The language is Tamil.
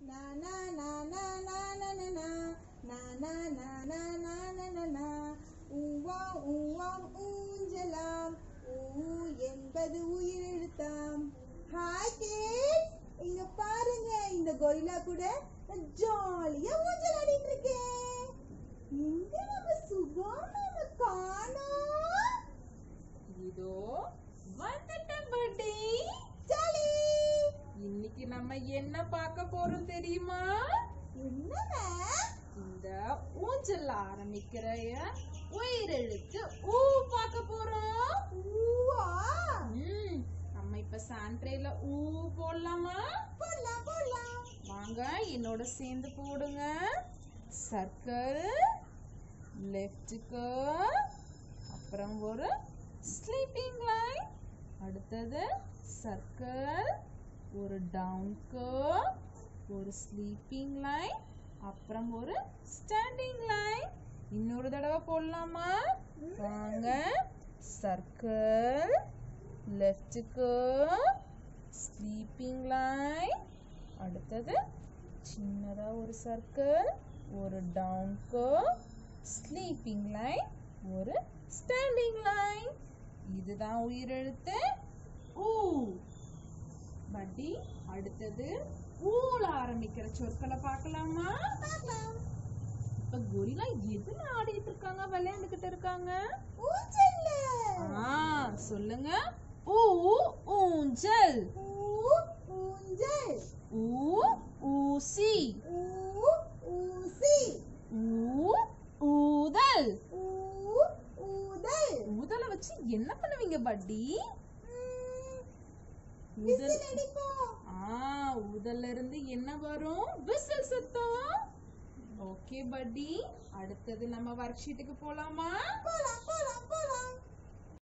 Na na na na na na na na na na na na na na na na ஊவாம் ஊவாம் ஊஞ்சலாம் ஊ என்பது உயிரெழுத்தாம் ஹாய் கிட்ஸ் இங்க பாருங்க இந்த கொரில்லா கூட நான் ஜாலியா ஊஞ்சல் ஆடிட்டு இருக்கேன் எங்க நம்ம சுகம் நம்ம காணோம் இதோ வந்துட்டேன் பட்டி ஜாலி இன்னைக்கு நம்ம என்ன பார்க்க போறோம் தெரியுமா என்ன மேம் இந்த ஊஞ்சல் ஆரம்பிக்கிற உயிரெழுத்து ஊ பார்க்க போறோம் ஊவா ம், நம்ம இப்ப சாண்ட்ரேல ஊ போடலாமா போடலாம் போடலாம் வாங்க என்னோட சேர்ந்து போடுங்க சர்க்கிள் லெஃப்ட்டுக்கு அப்புறம் ஒரு ஸ்லீப்பிங் லைன் அடுத்தது சர்க்கிள் ஒரு டவுன்க்கு ஒரு ஸ்லீப்பிங் லைன் அப்புறம் ஒரு ஸ்டாண்டிங் லைன் இன்னொரு தடவை போடலாமா வாங்க சர்க்கிள் லெஃப்ட்டுக்கு ஸ்லீப்பிங் லைன் அடுத்தது சின்னதா ஒரு சர்க்கிள் ஒரு டவுன்க்கு ஸ்லீப்பிங் லைன் ஒரு ஸ்டாண்டிங் லைன் இதுதான் உயிரெழுத்து ஊ பட்டி அடுத்தது ஊல ஆரம்பிக்கிற சொற்களை பார்க்கலாமா பார்க்கலாம் இப்ப கொரிலா எதுல ஆடிட்டு இருக்காங்க விளையாண்டுகிட்டு இருக்காங்க ஊஞ்சல்ல ஆ சொல்லுங்க ஊ ஊஞ்சல் ஊ ஊஞ்சல் ஊ ஊசி ஊ ஊசி ஊ ஊதல் ஊ ஊதல் ஊதல வச்சு என்ன பண்ணுவீங்க பட்டி ம், ஊதல் விசில் அடிப்போம் ஆ ஊதல்ல இருந்து என்ன வரும் விசில் சத்தம் ஓகே பட்டி அடுத்தது நம்ம ஒர்க் ஷீட்டுக்கு போலாமா போலாம் போலாம்